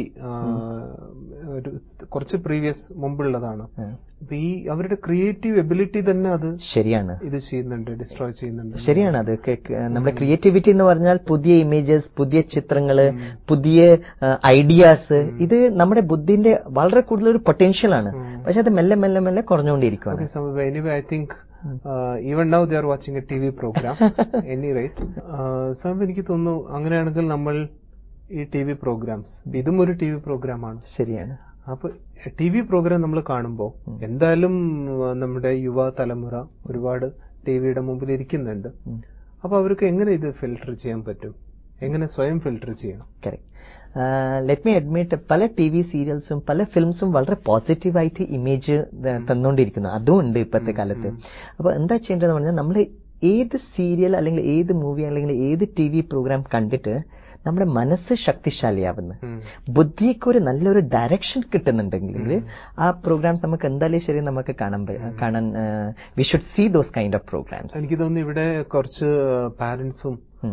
ഒരു കുറച്ച് പ്രീവിയസ് മുമ്പുള്ളതാണ് അപ്പൊ ഈ അവരുടെ ക്രിയേറ്റീവ് എബിലിറ്റി തന്നെ അത് ശരിയാണ് ഇത് ചെയ്യുന്നുണ്ട് ഡിസ്ട്രോയ് ചെയ്യുന്നുണ്ട് ശരിയാണ് അത് ക- ക- നമ്മുടെ ക്രിയേറ്റിവിറ്റി എന്ന് പറഞ്ഞാൽ പുതിയ ഇമേജസ് പുതിയ ചിത്രങ്ങള് പുതിയ ഐഡിയാസ് ഇത് നമ്മുടെ ബുദ്ധിന്റെ വളരെ കൂടുതൽ ഒരു പൊട്ടൻഷ്യൽ ആണ് പക്ഷെ അത് മെല്ലെ മെല്ലെ മെല്ലെ കുറഞ്ഞുകൊണ്ടിരിക്കുകയാണ് Okay, so anyway, I think uh, even now they are watching a TV program. Any rate, uh, so എനിക്ക് തോന്നുന്നു അങ്ങനെയാണെങ്കിൽ നമ്മൾ ഈ ടി വി പ്രോഗ്രാംസ് ഇതും ഒരു ടി വി പ്രോഗ്രാമാണ് ശരിയാണ് അപ്പൊ ടി വി പ്രോഗ്രാം നമ്മൾ കാണുമ്പോൾ എന്തായാലും uh, നമ്മുടെ യുവ തലമുറ ഒരുപാട് ടി വിയുടെ മുമ്പിൽ ഇരിക്കുന്നുണ്ട് ഉം. അപ്പൊ അവർക്ക് എങ്ങനെ ഇത് ഫിൽട്ടർ ചെയ്യാൻ പറ്റും എങ്ങനെ സ്വയം ഫിൽട്ടർ ചെയ്യണം കറക്റ്റ് ലെറ്റ് മീ അഡ്മിറ്റ് പല ടി വി സീരിയൽസും പല ഫിലിംസും വളരെ പോസിറ്റീവായിട്ട് ഇമേജ് തന്നുകൊണ്ടിരിക്കുന്നു അതും ഉണ്ട് ഇപ്പോഴത്തെ കാലത്ത് അപ്പോൾ എന്താ ചെയ്യേണ്ടതെന്ന് പറഞ്ഞാൽ നമ്മൾ ഏത് സീരിയൽ അല്ലെങ്കിൽ ഏത് മൂവി അല്ലെങ്കിൽ ഏത് ടി വി പ്രോഗ്രാം കണ്ടിട്ട് നമ്മുടെ മനസ്സ് ശക്തിശാലിയാവുന്നു ബുദ്ധിക്ക് ഒരു നല്ലൊരു ഡയറക്ഷൻ കിട്ടുന്നുണ്ടെങ്കിൽ ആ പ്രോഗ്രാംസ് നമുക്ക് എന്തായാലും ശരി നമുക്ക് കാണാൻ പ- കാണാൻ we should see those kind of programmes എനിക്ക് തോന്നുന്നു ഇവിടെ കുറച്ച് പാരന്റ്സും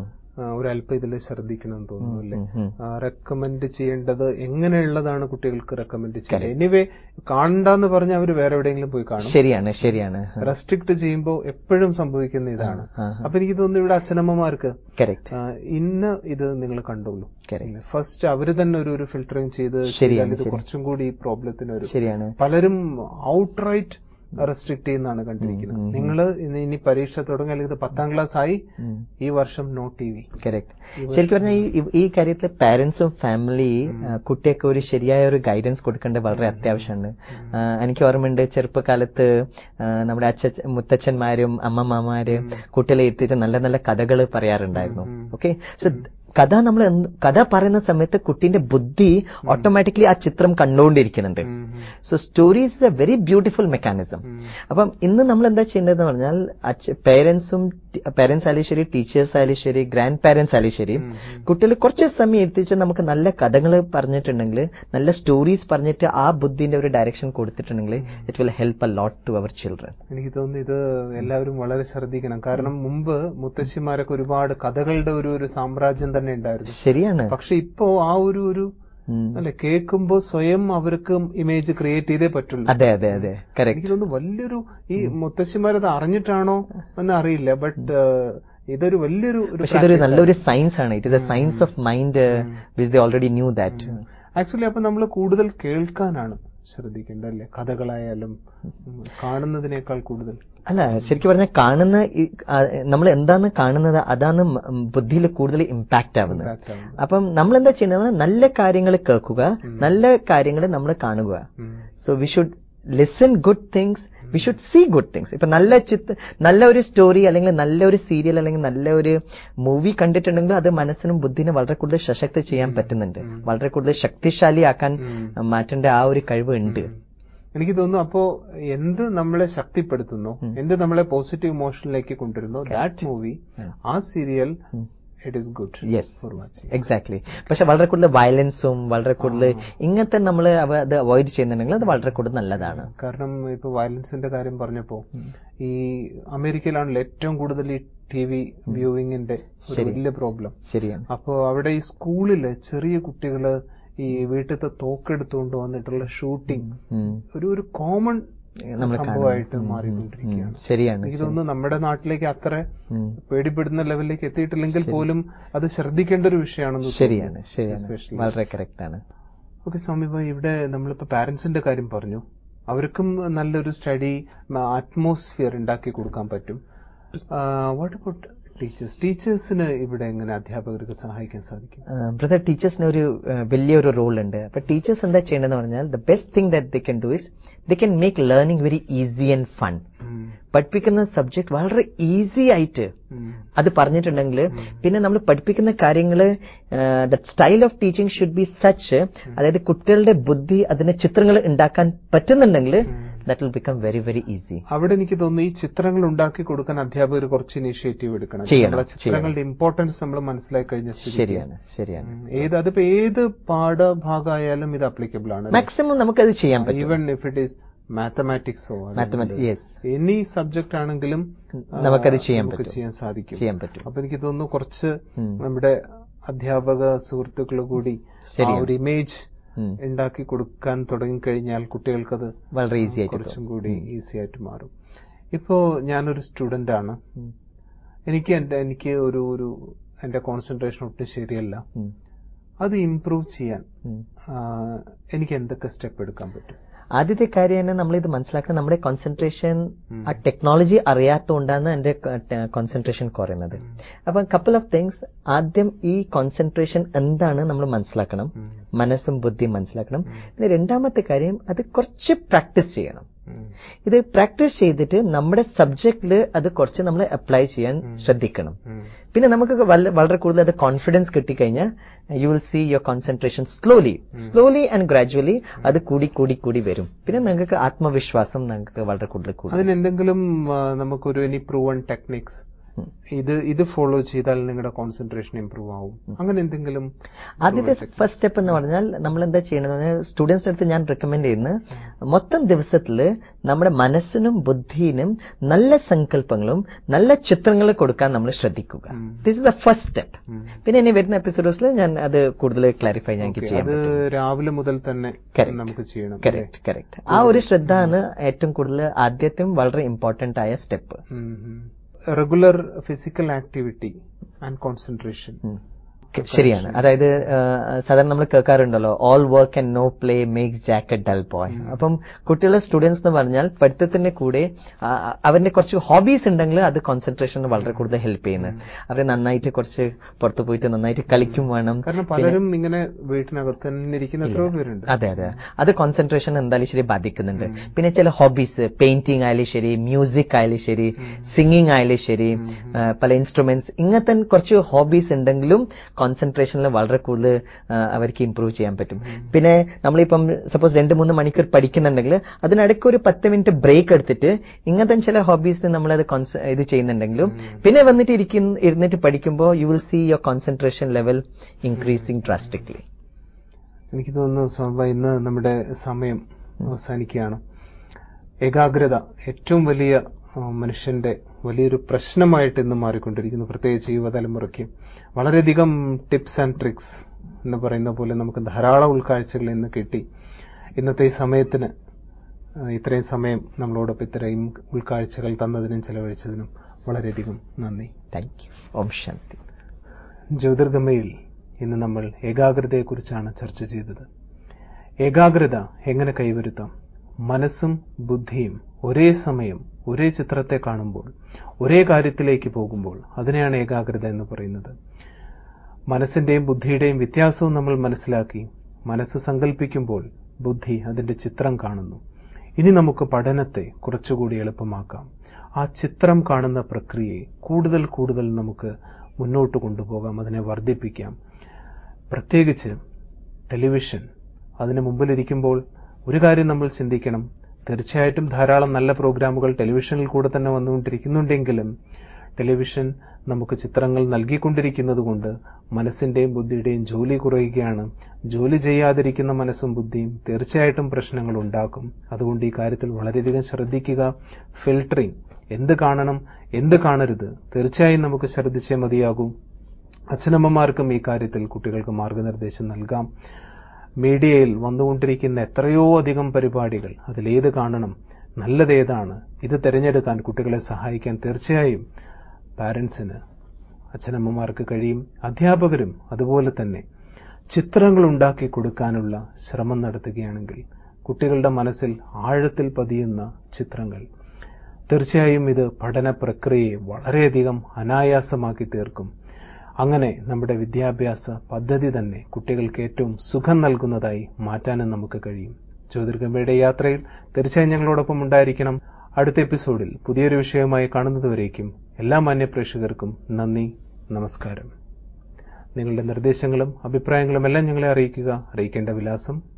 ഒരല്പം ഇതിൽ ശ്രദ്ധിക്കണം എന്ന് തോന്നുന്നു അല്ലേ റെക്കമെൻഡ് ചെയ്യേണ്ടത് എങ്ങനെയുള്ളതാണ് കുട്ടികൾക്ക് റെക്കമെൻഡ് ചെയ്യുന്നത് എനിവേ കാണണ്ടെന്ന് പറഞ്ഞാൽ അവർ വേറെ എവിടെയെങ്കിലും പോയി കാണും ശരിയാണ് ശരിയാണ് റെസ്ട്രിക്ട് ചെയ്യുമ്പോൾ എപ്പോഴും സംഭവിക്കുന്ന ഇതാണ് അപ്പൊ എനിക്ക് തോന്നുന്നു ഇവിടെ അച്ഛനമ്മമാർക്ക് കറക്റ്റ് ആ, ഇന്ന ഇത് നിങ്ങൾ കണ്ടോളൂ Correct. ഫസ്റ്റ് അവര് തന്നെ ഒരു ഒരു ഫിൽറ്ററിങ് ചെയ്ത് ശരിയാണ്, ചെയ്താൽ ഇത് ശരി. കുറച്ചും കൂടി ഈ പ്രോബ്ലത്തിന് ഒരു ശരിയാണ് പലരും ഔട്ട്റൈറ്റ് റെസ്ട്രിക്ട് ചെയ്യുന്നതാണ് കണ്ടിരിക്കുന്നത് നിങ്ങൾ ഇനി പരീക്ഷ തുടങ്ങി അല്ലെങ്കിൽ ഇത് പത്താം ക്ലാസ് ആയി ഉം. ഈ വർഷം നോ ടി വി കറക്റ്റ് ശരിക്കും പറഞ്ഞാൽ ഈ ഈ കാര്യത്തിൽ പാരന്റ്സും ഫാമിലി കുട്ടിയൊക്കെ ഒരു ശരിയായ ഒരു ഗൈഡൻസ് കൊടുക്കേണ്ടത് വളരെ അത്യാവശ്യമാണ് ആ, എനിക്ക് ഓർമ്മയുണ്ട് ചെറുപ്പകാലത്ത് ആ, നമ്മുടെ അച്ഛ മുത്തച്ഛന്മാരും അമ്മമ്മമാര് കുട്ടികളെ എത്തിയിട്ട് നല്ല നല്ല കഥകൾ പറയാറുണ്ടായിരുന്നു ഓക്കെ സോ കഥ നമ്മൾ എന്ത്- കഥ പറയുന്ന സമയത്ത് കുട്ടീന്റെ ബുദ്ധി ഓട്ടോമാറ്റിക്കലി ആ ചിത്രം കണ്ടുകൊണ്ടിരിക്കുന്നുണ്ട് so story is a very beautiful mechanism അപ്പം ഇന്ന് നമ്മൾ എന്താ ചെയ്യേണ്ടതെന്ന് പറഞ്ഞാൽ പേരൻസും പേരൻസ് ആയാലും ശരി ടീച്ചേഴ്സ് ആയാലും ശരി ഗ്രാൻഡ് പാരന്റ്സ് ആയാലും ശരി കുട്ടികൾ കുറച്ച് സമയം എത്തിച്ച് നമുക്ക് നല്ല കഥകൾ പറഞ്ഞിട്ടുണ്ടെങ്കിൽ നല്ല സ്റ്റോറീസ് പറഞ്ഞിട്ട് ആ ബുദ്ധിന്റെ ഒരു ഡയറക്ഷൻ കൊടുത്തിട്ടുണ്ടെങ്കിൽ it will help a lot to our children എനിക്ക് തോന്നുന്നു ഇത് എല്ലാവരും വളരെ ശ്രദ്ധിക്കണം കാരണം മുമ്പ് മുത്തശ്ശിമാരൊക്കെ ഒരുപാട് കഥകളുടെ ഒരു ഒരു സാമ്രാജ്യം തന്നെ ഉണ്ടായിരുന്നു ശരിയാണ് പക്ഷെ ഇപ്പോ ആ ഒരു ഒരു ഉം. അല്ലെ കേൾക്കുമ്പോ സ്വയം അവർക്ക് ഇമേജ് ക്രിയേറ്റ് ചെയ്തേ പറ്റുള്ളൂ അതെ അതെ അതെ കറക്റ്റ് എനിക്ക് തോന്നുന്നു വലിയൊരു ഈ മുത്തശ്ശിമാരത് അറിഞ്ഞിട്ടാണോ എന്ന് അറിയില്ല ബട്ട് ഇതൊരു വലിയൊരു ഒരു പക്ഷെ ഇതൊരു നല്ലൊരു സയൻസ് ആണ് it is a science of mind which they already knew that actually അപ്പൊ നമ്മൾ കൂടുതൽ കേൾക്കാനാണ് ശ്രദ്ധിക്കേണ്ടത് അല്ലേ കഥകളായാലും ഉം, കാണുന്നതിനേക്കാൾ കൂടുതൽ അല്ല ശരിക്കും പറഞ്ഞാൽ കാണുന്ന നമ്മൾ എന്താണ് കാണുന്നത് അതാണ് ബുദ്ധിയിൽ കൂടുതൽ ഇമ്പാക്റ്റ് ആവുന്നത് impact ആവുന്നത്. അപ്പം നമ്മൾ എന്താ ചെയ്യുന്നത് നല്ല കാര്യങ്ങൾ കേൾക്കുക നല്ല കാര്യങ്ങൾ നമ്മൾ കാണുക hmm. So we should listen good things we should see good things ഇപ്പൊ നല്ല ചിത്ര നല്ല ഒരു സ്റ്റോറി അല്ലെങ്കിൽ നല്ല ഒരു സീരിയൽ അല്ലെങ്കിൽ നല്ല ഒരു മൂവി കണ്ടിട്ടുണ്ടെങ്കിൽ അത് മനസ്സിനും ബുദ്ധിനെ വളരെ കൂടുതൽ സശക്തി ചെയ്യാൻ പറ്റുന്നുണ്ട് വളരെ കൂടുതൽ ശക്തിശാലിയാക്കാൻ മാറ്റേണ്ട ആ ഒരു കഴിവ് ഉണ്ട് എനിക്ക് തോന്നുന്നു അപ്പോ എന്ത് നമ്മളെ ശക്തിപ്പെടുത്തുന്നു എന്ത് നമ്മളെ പോസിറ്റീവ് ഇമോഷനിലേക്ക് കൊണ്ടുവരുന്നു ദാറ്റ് മൂവി ആ serial it is good Yes. For watching exactly പക്ഷെ വളരെ കൂടുതൽ വയലൻസും വളരെ കൂടുതൽ ഇങ്ങനത്തെ നമ്മൾ അത് അവോയ്ഡ് ചെയ്യുന്നുണ്ടെങ്കിൽ അത് വളരെ കൂടുതൽ നല്ലതാണ് കാരണം ഇപ്പൊ വയലൻസിന്റെ കാര്യം പറഞ്ഞപ്പോ ഈ അമേരിക്കയിലാണല്ലോ ഏറ്റവും കൂടുതൽ ഈ ടി വി വ്യൂവിങ്ങിന്റെ ഒരു വലിയ പ്രോബ്ലം ശരിയാണ് അപ്പോ അവിടെ ഈ സ്കൂളില് ചെറിയ കുട്ടികള് ഈ വീട്ടിലത്തെ തോക്കെടുത്തുകൊണ്ട് വന്നിട്ടുള്ള ഷൂട്ടിംഗ് ഉം. ഒരു ഒരു കോമൺ നമ്മൾ സംഭവമായിട്ട് മാറിക്കൊണ്ടിരിക്കുകയാണ് ശരിയാണ് എനിക്ക് തോന്നുന്നു നമ്മുടെ നാട്ടിലേക്ക് അത്ര ഉം. പേടിപ്പെടുന്ന ലെവലിലേക്ക് എത്തിയിട്ടില്ലെങ്കിൽ പോലും അത് ശ്രദ്ധിക്കേണ്ട ഒരു വിഷയമാണെന്ന് ശരിയാണ് ശരിയാണ് Especially. വളരെ കറക്റ്റ് ആണ് ഓക്കെ സ്വാമി ഭായ് ഇവിടെ നമ്മളിപ്പോ പാരന്റ്സിന്റെ കാര്യം പറഞ്ഞു അവർക്കും നല്ലൊരു സ്റ്റഡി അറ്റ്മോസ്ഫിയർ ഉണ്ടാക്കി കൊടുക്കാൻ പറ്റും വാട്ട് അബൌട്ട് ടീച്ചേഴ്സ് ടീച്ചേഴ്സിന് ഇവിടെ എങ്ങനെ അധ്യാപകർക്ക് സഹായിക്കാൻ സാധിക്കും ബ്രദർ ടീച്ചേഴ്സിന് ഒരു ആ, വലിയൊരു റോൾ ഉണ്ട് അപ്പൊ ടീച്ചേഴ്സ് എന്താ ചെയ്യേണ്ടതെന്ന് പറഞ്ഞാൽ the best thing that they can do is they can make learning very easy and fun പഠിപ്പിക്കുന്ന സബ്ജക്ട് വളരെ ഈസി ആയിട്ട് അത് പറഞ്ഞിട്ടുണ്ടെങ്കിൽ പിന്നെ നമ്മൾ പഠിപ്പിക്കുന്ന കാര്യങ്ങൾ the style of teaching should be such അതായത് കുട്ടികളുടെ ബുദ്ധി അതിന് ചിത്രങ്ങൾ ഉണ്ടാക്കാൻ പറ്റുന്നുണ്ടെങ്കിൽ that will become very very easy അവിടെ എനിക്ക് തോന്നുന്നു ഈ ചിത്രങ്ങൾ ഉണ്ടാക്കി കൊടുക്കാൻ അധ്യാപകർ കുറച്ച് ഇനിഷ്യേറ്റീവ് എടുക്കണം ചെയ്യണം, നമ്മളെ ചിത്രങ്ങളുടെ ഇമ്പോർട്ടൻസ് നമ്മൾ മനസ്സിലാക്കി കഴിഞ്ഞ സ്ഥിതിക്ക് ശരിയാണ് ശരിയാണ് ഉം. ഏത് അതിപ്പോ ഏത് പാഠഭാഗമായാലും ഇത് അപ്ലിക്കബിൾ ആണ് മാക്സിമം നമുക്കത് ചെയ്യാൻ പറ്റും ഈവൻ ഇഫ് ഇറ്റ് ഈസ് മാത്തമാറ്റിക്സോ Mathematics, yes. എനി സബ്ജക്ട് ആണെങ്കിലും ആ, നമുക്കത് ചെയ്യാൻ നമുക്ക് പറ്റും. ചെയ്യാൻ സാധിക്കും ചെയ്യാൻ പറ്റും അപ്പൊ എനിക്ക് തോന്നുന്നു കുറച്ച് ഉം. നമ്മുടെ അധ്യാപക സുഹൃത്തുക്കൾ കൂടി ആ ശരിയാണ്. ഒരു ഇമേജ് ഉം. ഉണ്ടാക്കി കൊടുക്കാൻ തുടങ്ങിക്കഴിഞ്ഞാൽ കുട്ടികൾക്കത് വളരെ ഈസി ആയിട്ട് കുറച്ചും കൂടി ഈസി ആയിട്ട് മാറും ഇപ്പോ ഞാനൊരു സ്റ്റുഡന്റ് ആണ് ഉം. എനിക്ക് എന്റെ എനിക്ക് ഒരു ഒരു എന്റെ കോൺസെൻട്രേഷൻ ഒട്ടും ശരിയല്ല ഉം. അത് ഇംപ്രൂവ് ചെയ്യാൻ ഉം. ആ, എനിക്ക് എന്തൊക്കെ സ്റ്റെപ്പ് എടുക്കാൻ പറ്റും ആദ്യത്തെ കാര്യം തന്നെ നമ്മളിത് മനസ്സിലാക്കണം നമ്മുടെ കോൺസെൻട്രേഷൻ ഉം. ആ ടെക്നോളജി അറിയാത്തതുകൊണ്ടാണ് എന്റെ കോൺസെൻട്രേഷൻ കുറയുന്നത് അപ്പൊ കപ്പിൾ ഓഫ് തിങ്സ് ആദ്യം ഈ കോൺസെൻട്രേഷൻ എന്താണ് നമ്മൾ മനസ്സിലാക്കണം ഉം. മനസ്സും ബുദ്ധിയും മനസ്സിലാക്കണം പിന്നെ രണ്ടാമത്തെ കാര്യം അത് കുറച്ച് പ്രാക്ടീസ് ചെയ്യണം ഉം. ഇത് പ്രാക്ടീസ് ചെയ്തിട്ട് നമ്മുടെ സബ്ജക്റ്റിൽ അത് കുറച്ച് നമ്മൾ അപ്ലൈ ചെയ്യാൻ ശ്രദ്ധിക്കണം ഉം. പിന്നെ നമുക്ക് വല്ല- വളരെ കൂടുതൽ അത് കോൺഫിഡൻസ് കിട്ടിക്കഴിഞ്ഞാൽ you will see your concentration slowly slowly and gradually അത് കൂടി കൂടി കൂടി വരും പിന്നെ നിങ്ങൾക്ക് ആത്മവിശ്വാസം നിങ്ങൾക്ക് വളരെ കൂടുതൽ കൂടും അതിനെന്തെങ്കിലും ആ, നമുക്കൊരു എനി പ്രൂവൺ ടെക്നിക്സ് ഉം. ഇത് ഇത് ഫോളോ ചെയ്താൽ നിങ്ങളുടെ കോൺസെൻട്രേഷൻ ഇംപ്രൂവ് ആവും അങ്ങനെ എന്തെങ്കിലും ആദ്യത്തെ ഫസ്റ്റ് സ്റ്റെപ്പ് എന്ന് പറഞ്ഞാൽ നമ്മൾ എന്താ ചെയ്യണമെന്ന് പറഞ്ഞാൽ സ്റ്റുഡൻസിന്റെ അടുത്ത് ഞാൻ റെക്കമെൻഡ് ചെയ്യുന്നത് മൊത്തം ദിവസത്തിൽ നമ്മുടെ മനസ്സിനും ബുദ്ധിനും നല്ല സങ്കല്പങ്ങളും നല്ല ചിത്രങ്ങൾ കൊടുക്കാൻ നമ്മൾ ശ്രദ്ധിക്കുക hmm. This is the first step hmm. പിന്നെ ഇനി വരുന്ന എപ്പിസോഡ്സിൽ ഞാൻ അത് കൂടുതൽ ക്ലാരിഫൈ ഞാൻ Okay, ചെയ്യാൻ അത് രാവിലെ മുതൽ തന്നെ Correct. നമുക്ക് ചെയ്യണം കറക്റ്റ് കറക്റ്റ് ആ ഒരു ശ്രദ്ധ ആണ് ഏറ്റവും കൂടുതൽ ആദ്യത്തെയും വളരെ ഇമ്പോർട്ടന്റ് ആയ step regular physical activity and concentration ശരിയാണ് അതായത് ആ, സാധാരണ നമ്മൾ കേൾക്കാറുണ്ടല്ലോ all work and no play makes Jack a dull boy അപ്പം കുട്ടികളെ സ്റ്റുഡൻസ് എന്ന് പറഞ്ഞാൽ പഠിത്തത്തിന്റെ കൂടെ ആ, അവന്റെ കുറച്ച് ഹോബീസ് ഉണ്ടെങ്കിൽ അത് കോൺസെൻട്രേഷൻ വളരെ കൂടുതൽ ഹെൽപ്പ് ചെയ്യുന്നത് അവരെ നന്നായിട്ട് കുറച്ച് പുറത്ത് പോയിട്ട് നന്നായിട്ട് കളിക്കും വേണം കാരണം പലരും ഇങ്ങനെ വീട്ടിനകത്ത് തന്നെ ഇരിക്കുന്ന എത്രയോ പേരുണ്ട് അതെ അതെ അത് കോൺസെൻട്രേഷൻ എന്തായാലും ശരി ബാധിക്കുന്നുണ്ട് പിന്നെ ചില ഹോബീസ് പെയിന്റിംഗ് ആയാലും ശരി മ്യൂസിക് ആയാലും ശരി സിംഗിങ് ആയാലും ശരി ആ, പല ഇൻസ്ട്രുമെന്റ്സ് ഇങ്ങനത്തെ കുറച്ച് ഹോബീസ് ഉണ്ടെങ്കിലും കോൺസെൻട്രേഷനിൽ വളരെ കൂടുതൽ ആ, അവർക്ക് ഇമ്പ്രൂവ് ചെയ്യാൻ പറ്റും പിന്നെ നമ്മളിപ്പം സപ്പോസ് രണ്ട് മൂന്ന് മണിക്കൂർ പഠിക്കുന്നുണ്ടെങ്കിൽ അതിനിടയ്ക്ക് ഒരു പത്ത് മിനിറ്റ് ബ്രേക്ക് എടുത്തിട്ട് ഇങ്ങനത്തെ ചില ഹോബീസിന് നമ്മളത് conce- ഇത് ചെയ്യുന്നുണ്ടെങ്കിലും പിന്നെ വന്നിട്ട് ഇരിക്കുന്ന ഇരുന്നിട്ട് പഠിക്കുമ്പോൾ you will see your concentration level increasing drastically എനിക്ക് തോന്നുന്നു സ്വാഭ ഇന്ന് നമ്മുടെ സമയം അവസാനിക്കുകയാണ് ഏകാഗ്രത ഏറ്റവും വലിയ ആ, മനുഷ്യന്റെ വലിയൊരു പ്രശ്നമായിട്ട് ഇന്ന് മാറിക്കൊണ്ടിരിക്കുന്നു പ്രത്യേകിച്ച് യുവതലമുറയ്ക്ക് വളരെയധികം ടിപ്സ് ആൻഡ് ട്രിക്സ് എന്ന് പറയുന്ന പോലെ നമുക്ക് ധാരാളം ഉൾക്കാഴ്ചകൾ ഇന്ന് കിട്ടി ഇന്നത്തെ ഈ സമയത്തിന് ആ, ഇത്രയും സമയം നമ്മളോടൊപ്പം ഇത്രയും ഉൾക്കാഴ്ചകൾ തന്നതിനും ചെലവഴിച്ചതിനും വളരെയധികം നന്ദി താങ്ക് യു ഓം ശാന്തി ജ്യോതിർഗമയിൽ ഇന്ന് നമ്മൾ ഏകാഗ്രതയെക്കുറിച്ചാണ് ചർച്ച ചെയ്തത് ഏകാഗ്രത എങ്ങനെ കൈവരുത്താം മനസ്സും ബുദ്ധിയും ഒരേ സമയം ഒരേ ചിത്രത്തെ കാണുമ്പോൾ ഒരേ കാര്യത്തിലേക്ക് പോകുമ്പോൾ അതിനെയാണ് ഏകാഗ്രത എന്ന് പറയുന്നത് മനസ്സിന്റെയും ബുദ്ധിയുടെയും വ്യത്യാസവും നമ്മൾ മനസ്സിലാക്കി മനസ്സ് സങ്കല്പിക്കുമ്പോൾ ബുദ്ധി അതിന്റെ ചിത്രം കാണുന്നു ഇനി നമുക്ക് പഠനത്തെ കുറച്ചുകൂടി എളുപ്പമാക്കാം ആ ചിത്രം കാണുന്ന പ്രക്രിയയെ കൂടുതൽ കൂടുതൽ നമുക്ക് മുന്നോട്ട് കൊണ്ടുപോകാം അതിനെ വർദ്ധിപ്പിക്കാം പ്രത്യേകിച്ച് ടെലിവിഷൻ അതിന് മുമ്പിലിരിക്കുമ്പോൾ ഒരു കാര്യം നമ്മൾ ചിന്തിക്കണം തീർച്ചയായിട്ടും ധാരാളം നല്ല പ്രോഗ്രാമുകൾ ടെലിവിഷനിൽ കൂടെ തന്നെ വന്നുകൊണ്ടിരിക്കുന്നുണ്ടെങ്കിലും ടെലിവിഷൻ നമുക്ക് ചിത്രങ്ങൾ നൽകിക്കൊണ്ടിരിക്കുന്നതുകൊണ്ട് മനസ്സിന്റെയും ബുദ്ധിയുടെയും ജോലി കുറയുകയാണ് ജോലി ചെയ്യാതിരിക്കുന്ന മനസ്സും ബുദ്ധിയും തീർച്ചയായിട്ടും പ്രശ്നങ്ങൾ ഉണ്ടാക്കും അതുകൊണ്ട് ഈ കാര്യത്തിൽ വളരെയധികം ശ്രദ്ധിക്കുക ഫിൽട്ടറിംഗ് എന്ത് കാണണം എന്ത് കാണരുത് തീർച്ചയായും നമുക്ക് ശ്രദ്ധിച്ചേ മതിയാകൂ അച്ഛനമ്മമാർക്കും ഈ കാര്യത്തിൽ കുട്ടികൾക്ക് മാർഗനിർദ്ദേശം നൽകാം മീഡിയയിൽ വന്നുകൊണ്ടിരിക്കുന്ന എത്രയോ അധികം പരിപാടികൾ അതിലേത് കാണണം നല്ലതേതാണ് ഇത് തിരഞ്ഞെടുക്കാൻ കുട്ടികളെ സഹായിക്കാൻ തീർച്ചയായും പാരൻസിന് അച്ഛനമ്മമാർക്ക് കഴിയും അധ്യാപകരും അതുപോലെ തന്നെ ചിത്രങ്ങൾ ഉണ്ടാക്കി കൊടുക്കാനുള്ള ശ്രമം നടത്തുകയാണെങ്കിൽ കുട്ടികളുടെ മനസ്സിൽ ആഴത്തിൽ പതിയുന്ന ചിത്രങ്ങൾ തീർച്ചയായും ഇത് പഠന പ്രക്രിയയെ വളരെയധികം അനായാസമാക്കി തീർക്കും അങ്ങനെ നമ്മുടെ വിദ്യാഭ്യാസ പദ്ധതി തന്നെ കുട്ടികൾക്ക് ഏറ്റവും സുഖം നൽകുന്നതായി മാറ്റാനും നമുക്ക് കഴിയും ജ്യോതിർഗമയുടെ യാത്രയിൽ തീർച്ചയായും ഞങ്ങളോടൊപ്പം ഉണ്ടായിരിക്കണം അടുത്ത എപ്പിസോഡിൽ പുതിയൊരു വിഷയവുമായി കാണുന്നതുവരേക്കും എല്ലാ മാന്യപ്രേക്ഷകർക്കും നന്ദി നമസ്കാരം നിങ്ങളുടെ നിർദ്ദേശങ്ങളും അഭിപ്രായങ്ങളും എല്ലാം ഞങ്ങളെ അറിയിക്കുക അറിയിക്കേണ്ട വിലാസം